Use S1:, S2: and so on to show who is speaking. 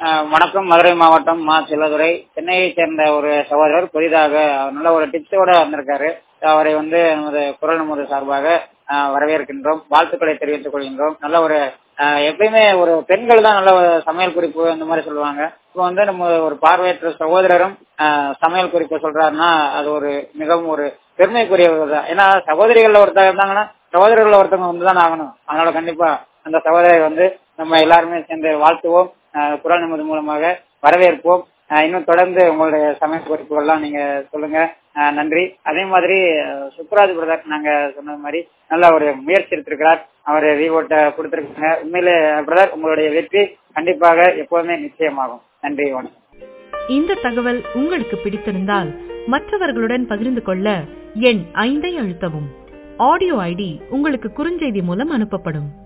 S1: அஹ் வணக்கம் மதுரை மாவட்டம் மா செல்லதுரை சென்னையை சேர்ந்த ஒரு சகோதரர் புதிதாக நல்ல ஒரு டிப்ஸோட வந்திருக்காரு அவரை வந்து நமது குரல் நமது சார்பாக அஹ், வரவேற்கின்றோம் வாழ்த்துக்களை தெரிவித்துக் கொள்கின்றோம் நல்ல ஒரு அஹ், எப்பயுமே ஒரு பெண்கள் தான் நல்ல ஒரு சமையல் குறிப்பு இந்த மாதிரி சொல்லுவாங்க இப்போ வந்து நம்ம ஒரு பார்வையற்ற சகோதரரும் அஹ், சமையல் குறிப்பு சொல்றாருன்னா அது ஒரு மிகவும் ஒரு பெருமைக்குரியவர்கள் தான் ஏன்னா சகோதரிகள்ல ஒருத்தர் இருந்தாங்கன்னா சகோதரர்கள் ஒருத்தவங்க வந்து தான் ஆகணும் அதனால கண்டிப்பா அந்த சகோதரி வந்து நம்ம எல்லாருமே சேர்ந்து வாழ்த்துவோம் அஹ், குரல் நமது மூலமாக வரவேற்போம் அஹ், இன்னும் தொடர்ந்து உங்களுடைய சமையல் குறிப்புகள்லாம் நீங்க சொல்லுங்க அஹ், நன்றி அதே மாதிரி அஹ், சுப்ராஜ் பிரதர் நாங்க சொன்னது மாதிரி நல்ல ஒரு முயற்சி எடுத்திருக்கிறார் அவர் ரீவோட்ட கொடுத்திருக்காங்க உண்மையிலே பிரதர் உங்களுடைய வெற்றி கண்டிப்பாக எப்போதுமே நிச்சயமாகும் நன்றி வணக்கம்
S2: இந்த தகவல் உங்களுக்கு பிடித்திருந்தால் மற்றவர்களுடன் பகிர்ந்து கொள்ள எண் ஐந்தை அழுத்தவும் ஆடியோ ஐடி உங்களுக்கு குறுஞ்செய்தி மூலம் அனுப்பப்படும்